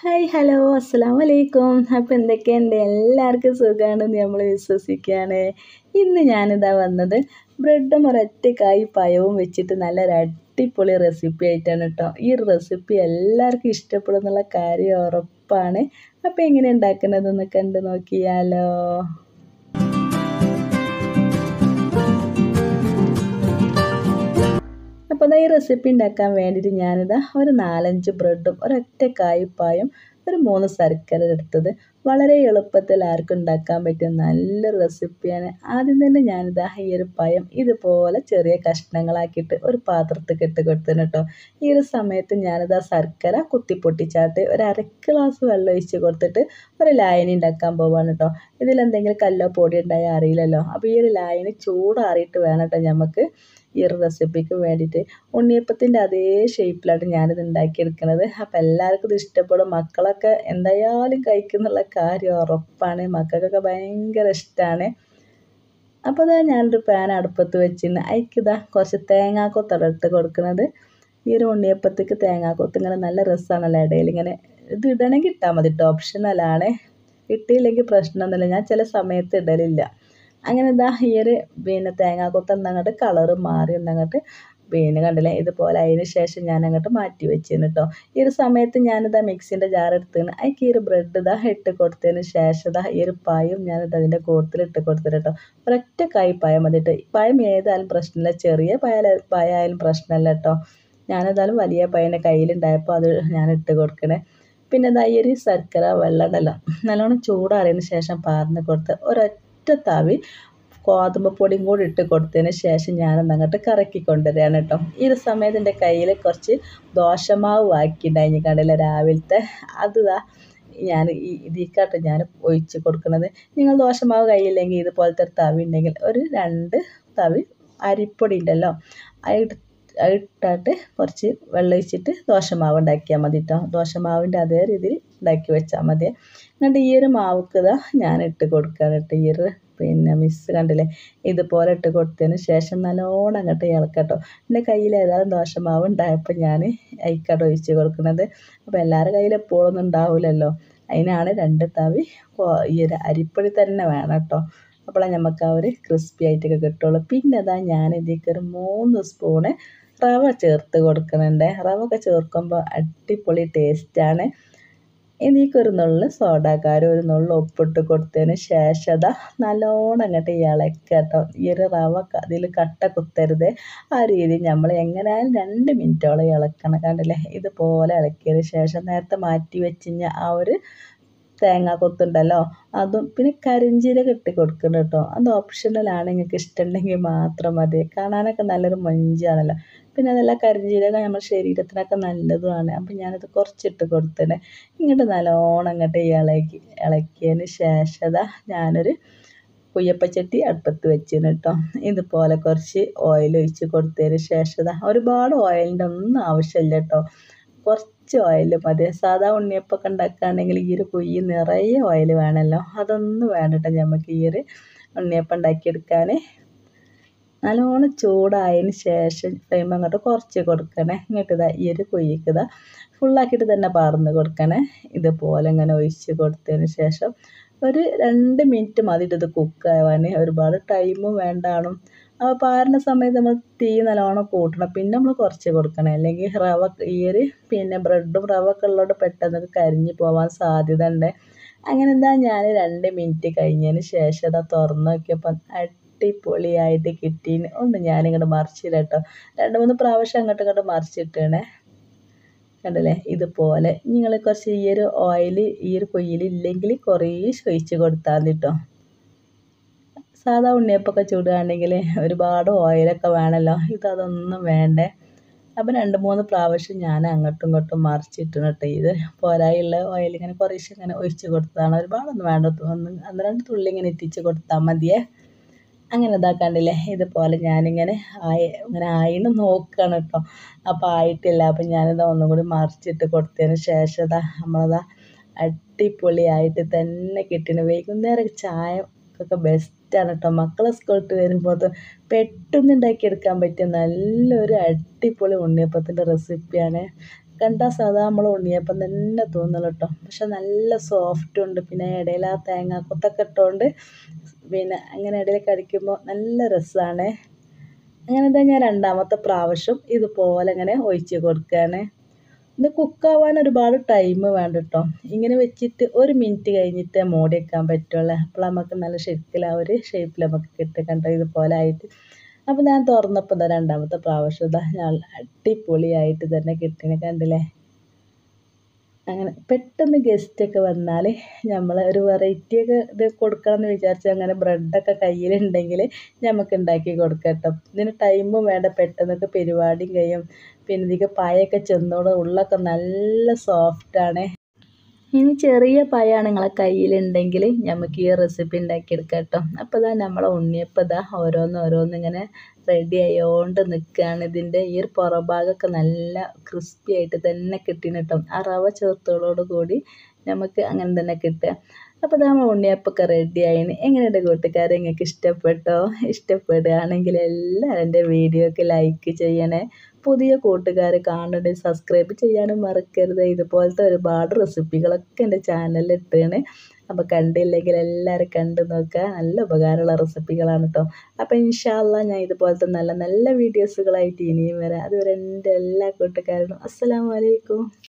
hi hello അസ്സാം വലൈക്കും അപ്പോൾ എന്തൊക്കെയുണ്ട് എല്ലാവർക്കും സുഖമാണെന്ന് നമ്മൾ വിശ്വസിക്കുകയാണ് ഇന്ന് ഞാനിതാ വന്നത് ബ്രെഡും ഒരൊറ്റക്കായി പഴവും വെച്ചിട്ട് നല്ലൊരു അടിപൊളി റെസിപ്പി ആയിട്ടാണ് കേട്ടോ ഈ റെസിപ്പി എല്ലാവർക്കും ഇഷ്ടപ്പെടും എന്നുള്ള കാര്യം ഉറപ്പാണ് അപ്പോൾ എങ്ങനെ ഉണ്ടാക്കുന്നതെന്ന് കണ്ട് നോക്കിയാലോ അപ്പോൾ ഇതാ ഈ റെസിപ്പി ഉണ്ടാക്കാൻ വേണ്ടിയിട്ട് ഞാനിതാ ഒരു നാലഞ്ച് ബ്രെഡും ഒരൊറ്റ കായ്പായും ഒരു മൂന്ന് ശർക്കര എടുത്തത് വളരെ എളുപ്പത്തിൽ ആർക്കും ഉണ്ടാക്കാൻ പറ്റിയ നല്ലൊരു റെസിപ്പിയാണ് ആദ്യം തന്നെ ഞാനിതാ ഈ ഒരു പഴം ഇതുപോലെ ചെറിയ കഷ്ണങ്ങളാക്കിയിട്ട് ഒരു പാത്രത്തിൽ ഇട്ട് കൊടുത്തിന് കേട്ടോ ഈ ഒരു സമയത്ത് ഞാനിതാ ശർക്കര കുത്തി പൊട്ടിച്ചാട്ട് ഒരു അര ഗ്ലാസ് വെള്ളം ഒഴിച്ച് കൊടുത്തിട്ട് ഒരു ലായനി ഉണ്ടാക്കാൻ പോവാണ് കേട്ടോ ഇതിലെന്തെങ്കിലും കല്ലോ പൊടി ഉണ്ടായാൽ അറിയില്ലല്ലോ അപ്പോൾ ഈ ഒരു ലായനി ചൂടാറിയിട്ട് വേണം കേട്ടോ നമുക്ക് ഈ ഒരു റെസിപ്പിക്ക് വേണ്ടിയിട്ട് ഉണ്ണിയപ്പത്തിൻ്റെ അതേ ഷേപ്പിലാണ് ഞാനിത് ഉണ്ടാക്കിയെടുക്കുന്നത് അപ്പോൾ എല്ലാവർക്കും ഇത് ഇഷ്ടപ്പെടും മക്കളൊക്കെ എന്തായാലും കഴിക്കുന്നുള്ള കാര്യം ഉറപ്പാണ് മക്കൾക്കൊക്കെ ഭയങ്കര ഇഷ്ടമാണ് അപ്പോൾ ഇതാ ഞാനൊരു പാൻ അടുപ്പത്ത് വെച്ചിട്ട് അതിക്കിതാ കുറച്ച് തേങ്ങാക്കൊത്താണ് ഇട്ട് കൊടുക്കുന്നത് ഈ ഒരു ഉണ്ണിയപ്പത്തേക്ക് തേങ്ങാക്കൊത്ത് ഇങ്ങനെ നല്ല രസമാണല്ലോ ഇടയിൽ ഇങ്ങനെ ഇത് ഇടണമെങ്കിൽ ഇട്ടാൽ മതി കേട്ടോ ഓപ്ഷനലാണ് കിട്ടിയില്ലെങ്കിൽ പ്രശ്നമൊന്നുമില്ല ഞാൻ ചില സമയത്ത് ഇടലില്ല അങ്ങനെ ഇതാ ഈ ഒരു പിന്നെ തേങ്ങാക്കൊത്ത് എന്നങ്ങോട്ട് കളറ് മാറി എന്നങ്ങോട്ട് പിന്നെ കണ്ടില്ലേ ഇതുപോലെ അതിന് ശേഷം ഞാൻ അങ്ങോട്ട് മാറ്റി വെച്ചിരുന്നു കേട്ടോ ഈ ഒരു സമയത്ത് ഞാനിതാ മിക്സിൻ്റെ ജാർ എടുത്തിന് അതിക്ക് ഈ ഒരു ബ്രെഡ് ഇതാ ഇട്ട് കൊടുത്തതിന് ശേഷം ഇതാ ഈ ഒരു പായും ഞാനിത് അതിൻ്റെ കൂട്ടത്തിൽ ഇട്ട് കൊടുത്തിട്ട് കേട്ടോ ഒരൊറ്റ കായ് പായം മതി കേട്ടോ പായം ഏതായാലും പ്രശ്നമില്ല ചെറിയ പായ പായായാലും പ്രശ്നമല്ല കേട്ടോ ഞാനേതായാലും വലിയ പയ്യൻ്റെ കയ്യിലുണ്ടായപ്പോൾ അത് ഞാൻ ഇട്ട് കൊടുക്കണേ പിന്നെ ഇതാ ഈ ഒരു ശർക്കര വെള്ളം ഉണ്ടല്ലോ നല്ലോണം ചൂടാറിയതിന് ശേഷം പാർന്ന് കൊടുത്ത് ഒരൊറ്റ ഒറ്റ താവി ഗോതമ്പ് പൊടിയും കൂടി ഇട്ട് കൊടുത്തതിന് ശേഷം ഞാനൊന്ന് അങ്ങോട്ട് കറക്കി കൊണ്ടുവരികയാണ് കേട്ടോ ഈ ഒരു സമയത്ത് എൻ്റെ കയ്യിൽ കുറച്ച് ദോശമാവ് ആക്കിയിട്ടുണ്ടായി കണ്ടില്ല രാവിലത്തെ അത് ഞാൻ ഈ ഇതിക്കാട്ട് ഞാൻ ഒഴിച്ച് കൊടുക്കുന്നത് നിങ്ങൾ ദോശമാവ് കയ്യില്ലെങ്കിൽ ഇതുപോലത്തെ ഒരു തവി ഉണ്ടെങ്കിൽ ഒരു രണ്ട് തവി അരിപ്പൊടി ഉണ്ടല്ലോ അത് ഇട്ടിട്ട് കുറച്ച് വെള്ളം ഒഴിച്ചിട്ട് ദോശമാവ് ഉണ്ടാക്കിയാൽ മതി കേട്ടോ ദോശമാവിൻ്റെ അതേ രീതിയിൽ ഉണ്ടാക്കി വെച്ചാൽ മതി എന്നിട്ട് ഈ ഒരു മാവുക്ക് ഇതാ ഞാൻ ഇട്ട് കൊടുക്കുകയാണ് കേട്ടോ ഈ ഒരു പിന്നെ മിസ് കണ്ടില്ലേ ഇതുപോലെ ഇട്ട് കൊടുത്തതിന് ശേഷം നല്ലോണം അങ്ങോട്ട് ഇളക്കട്ടോ എൻ്റെ കയ്യിൽ ഏതായാലും ദോശമാവ് ഉണ്ടായപ്പോൾ ഞാൻ അയിക്കാട്ട് ഒഴിച്ച് കൊടുക്കുന്നത് അപ്പോൾ എല്ലാവരുടെ കയ്യിൽ എപ്പോഴൊന്നും ഉണ്ടാവില്ലല്ലോ അതിനാണ് രണ്ട് തവി ഈ ഒരു അരിപ്പൊടി തന്നെ വേണം കേട്ടോ അപ്പോഴാണ് നമുക്ക് ആ ഒരു ക്രിസ്പി ആയിട്ടൊക്കെ കിട്ടുള്ളൂ പിന്നെ അതാ ഞാൻ ഇതിലേക്ക് ഒരു മൂന്ന് സ്പൂണ് റവ ചേർത്ത് കൊടുക്കുന്നുണ്ട് റവ ഒക്കെ ചേർക്കുമ്പോൾ അടിപൊളി ടേസ്റ്റാണ് ഇതിലേക്കൊരു നുള്ളു സോഡാക്കാരം ഒരു നുള്ളു ഉപ്പിട്ട് കൊടുത്തതിന് ശേഷം അതാ നല്ലോണം അങ്ങോട്ട് ഇളക്കുക കേട്ടോ ഈ ഒരു റവ അതിൽ കട്ട കുത്തരുത് ആ രീതിയിൽ നമ്മൾ എങ്ങനെയായാലും രണ്ട് മിനിറ്റോളം ഇളക്കണം കണ്ടില്ലേ ഇതുപോലെ ഇളക്കിയതിന് ശേഷം നേരത്തെ മാറ്റി വെച്ചിഞ്ഞ ആ ഒരു തേങ്ങ കൊത്തുണ്ടല്ലോ അതും പിന്നെ കരിഞ്ചീരകം ഇട്ട് കൊടുക്കണം കേട്ടോ അത് ഓപ്ഷണലാണ് നിങ്ങൾക്ക് ഇഷ്ടമുണ്ടെങ്കിൽ മാത്രം മതി കാണാനൊക്കെ നല്ലൊരു മൊഞ്ചാണല്ലോ പിന്നെ അതല്ല കരിഞ്ചീരകം നമ്മുടെ ശരീരത്തിനൊക്കെ നല്ലതുമാണ് അപ്പം ഞാനത് കുറച്ചിട്ട് കൊടുത്തേ ഇങ്ങോട്ട് നല്ലോണം അങ്ങോട്ട് ഇളക്കി ഇളക്കിയതിന് ശേഷം ഞാനൊരു കുയ്യപ്പച്ചട്ടി അടുപ്പത്ത് വെച്ചിന് കേട്ടോ ഇതുപോലെ കുറച്ച് ഓയിൽ ഒഴിച്ച് കൊടുത്തതിന് ശേഷം ഒരുപാട് ഓയിലിൻ്റെ ഒന്നും ആവശ്യമില്ല കേട്ടോ കുറച്ച് ഓയിൽ മതി സാധാ ഉണ്ണിയപ്പൊക്കെ ഉണ്ടാക്കുകയാണെങ്കിൽ ഈ ഒരു കുയ്യ് നിറയെ ഓയിൽ വേണമല്ലോ അതൊന്നും വേണ്ട കേട്ടോ നമുക്ക് ഈ ഒരു ഉണ്ണിയപ്പം ഉണ്ടാക്കിയെടുക്കാൻ നല്ലോണം ചൂടായതിന് ശേഷം ഫ്ലെയിം അങ്ങോട്ട് കുറച്ച് കൊടുക്കണേ ഇങ്ങോട്ട് ഇതാ ഈ ഒരു കുയ്യക്ക് ഇതാ ഫുള്ളാക്കിയിട്ട് തന്നെ പാർന്ന് കൊടുക്കണേ ഇതുപോലെ ഇങ്ങനെ ഒഴിച്ച് കൊടുത്തതിന് ശേഷം ഒരു രണ്ട് മിനിറ്റ് മതി ഇത് കുക്കാവാൻ ഒരുപാട് ടൈമും വേണ്ടാണും അപ്പോൾ പാരുന്ന സമയത്ത് നമ്മൾ തീ നല്ലോണം കൂട്ടണം പിന്നെ നമ്മൾ കുറച്ച് കൊടുക്കണം അല്ലെങ്കിൽ റവ ഈ ഒരു പിന്നെ ബ്രെഡും റവ ഒക്കെ ഉള്ളതുകൊണ്ട് പെട്ടെന്ന് കരിഞ്ഞ് പോകാൻ സാധ്യത ഉണ്ട് അങ്ങനെ എന്താ ഞാൻ രണ്ട് മിനിറ്റ് കഴിഞ്ഞതിന് ശേഷം അതാ തുറന്ന് നോക്കിയപ്പോൾ അടിപൊളിയായിട്ട് കിട്ടീന് ഒന്ന് ഞാനിങ്ങോട്ട് മറിച്ചില്ല കേട്ടോ രണ്ട് മൂന്ന് പ്രാവശ്യം അങ്ങോട്ടും ഇങ്ങോട്ട് മറിച്ചിട്ടാണ് കണ്ടല്ലേ ഇതുപോലെ നിങ്ങൾ കുറച്ച് ഈ ഒരു ഓയിൽ ഈ ഒരു കൊയ്യിലില്ലെങ്കിൽ കുറേ ഒഴിച്ച് കൊടുത്താൽ മതി കേട്ടോ സാധാ ഉണ്ണിയപ്പൊക്കെ ചൂടുകയാണെങ്കിൽ ഒരുപാട് ഓയിലൊക്കെ വേണമല്ലോ ഇതതൊന്നും വേണ്ടേ അപ്പം രണ്ട് മൂന്ന് പ്രാവശ്യം ഞാൻ അങ്ങോട്ടും ഇങ്ങോട്ടും മറിച്ചിട്ടു കേട്ടോ ഇത് പോരായുള്ള ഓയിൽ ഇങ്ങനെ കുറേശ്ശെ ഇങ്ങനെ ഒഴിച്ച് കൊടുത്തതാണ് ഒരുപാടൊന്നും വേണ്ട ഒന്ന് ഒന്ന് രണ്ട് തുള്ളി ഇങ്ങനെ എത്തിച്ച് കൊടുത്താൽ മതിയേ അങ്ങനെ ഇതാക്കാണ്ടില്ലേ ഇതുപോലെ ഞാനിങ്ങനെ ആയി ഇങ്ങനെ ആയിന്ന് നോക്കുകയാണ് കേട്ടോ അപ്പോൾ ആയിട്ടില്ല അപ്പം ഞാനിതാ ഒന്നും കൂടി മറിച്ചിട്ട് കൊടുത്തതിന് ശേഷം ഇതാ നമ്മളതാ അടിപൊളിയായിട്ട് തന്നെ കിട്ടണം വൈകുന്നേരം ചായ ഒക്കെ ബെസ്റ്റാണ് കേട്ടോ മക്കളെ സ്കൂളിട്ട് വരുമ്പോൾ പെട്ടെന്ന് ഉണ്ടാക്കിയെടുക്കാൻ പറ്റിയ നല്ലൊരു അടിപൊളി ഉണ്ണിയപ്പത്തിൻ്റെ റെസിപ്പിയാണ് കണ്ടാൽ സാധാ നമ്മൾ ഉണ്ണിയപ്പം തന്നെ തോന്നുള്ളൂ കേട്ടോ പക്ഷെ നല്ല സോഫ്റ്റും ഉണ്ട് പിന്നെ ഇടയിൽ ആ തേങ്ങാക്കൊത്തൊക്കെ ഇട്ടുകൊണ്ട് പിന്നെ അങ്ങനെ ഇടയിൽ കടിക്കുമ്പോൾ നല്ല രസമാണ് അങ്ങനെ തന്നെ ഞാൻ രണ്ടാമത്തെ പ്രാവശ്യം ഇതുപോലെ ഇങ്ങനെ ഒഴിച്ച് കൊടുക്കുകയാണ് ഇത് കുക്കാവാൻ ഒരുപാട് ടൈം വേണ്ട കേട്ടോ ഇങ്ങനെ വെച്ചിട്ട് ഒരു മിനിറ്റ് കഴിഞ്ഞിട്ട് മൂടി വെക്കാൻ പറ്റുള്ളൂ അപ്പോൾ നമുക്ക് നല്ല ശരിക്കും ആ ഒരു ഷേപ്പിൽ നമുക്ക് കിട്ടും കണ്ടോ ഇതുപോലെ ആയിട്ട് അപ്പോൾ ഞാൻ തുറന്നപ്പോൾ ഇതാ രണ്ടാമത്തെ പ്രാവശ്യം ഇതാ ഞാൻ അടിപൊളിയായിട്ട് തന്നെ കിട്ടിനെ കണ്ടില്ലേ അങ്ങനെ പെട്ടെന്ന് ഗസ്റ്റൊക്കെ വന്നാൽ നമ്മൾ ഒരു വെറൈറ്റി ഒക്കെ ഇത് കൊടുക്കണം എന്ന് വിചാരിച്ച് അങ്ങനെ ബ്രെഡൊക്കെ കയ്യിലുണ്ടെങ്കിൽ നമുക്ക് ഉണ്ടാക്കി കൊടുക്കാം കേട്ടോ ഇതിന് ടൈമും വേണ്ട പെട്ടെന്നൊക്കെ പരിപാടിയും കഴിയും പിന്നെ ഇതിക്ക് പായൊക്കെ ചെന്നോട് ഉള്ളൊക്കെ നല്ല സോഫ്റ്റാണ് ഇനി ചെറിയ പഴമാണ് നിങ്ങളെ കയ്യിലുണ്ടെങ്കിൽ നമുക്ക് ഈ റെസിപ്പി ഉണ്ടാക്കിയെടുക്കാം കേട്ടോ അപ്പോൾ ഇതാ നമ്മളെ ഉണ്ണിയപ്പം ഇതാ ഓരോന്ന് ഓരോന്ന് ഇങ്ങനെ റെഡി ആയോണ്ട് നിൽക്കുകയാണ് ഇതിൻ്റെ ഈ ഒരു പുറഭാഗമൊക്കെ നല്ല ക്രിസ്പി ആയിട്ട് തന്നെ കിട്ടിന് കേട്ടോ ആ റവ ചേർത്തോടോട് കൂടി നമുക്ക് അങ്ങനെ തന്നെ കിട്ടുക അപ്പോൾ നമ്മൾ ഉണ്ണിയപ്പൊക്കെ റെഡി ആയിന് എങ്ങനെയുണ്ട് കൂട്ടുകാരെ നിങ്ങൾക്ക് ഇഷ്ടപ്പെട്ടോ ഇഷ്ടപ്പെടുകയാണെങ്കിൽ എല്ലാവരും എൻ്റെ വീഡിയോക്ക് ലൈക്ക് ചെയ്യണേ പുതിയ കൂട്ടുകാർ കാണണ്ടേ സബ്സ്ക്രൈബ് ചെയ്യാനും മറക്കരുത് ഇതുപോലത്തെ ഒരുപാട് റെസിപ്പികളൊക്കെ എൻ്റെ ചാനലിൽ ഇട്ടാണ് അപ്പോൾ കണ്ടില്ലെങ്കിൽ എല്ലാവരും കണ്ടു നോക്കുക നല്ല ഉപകാരമുള്ള റെസിപ്പികളാണ് കേട്ടോ അപ്പോൾ ഇൻഷാല്ല ഞാൻ ഇതുപോലത്തെ നല്ല നല്ല വീഡിയോസുകളായിട്ട് ഇനിയും വരാം അതുവരെ എൻ്റെ എല്ലാ കൂട്ടുകാരോടും അസ്സലാമു അലൈക്കും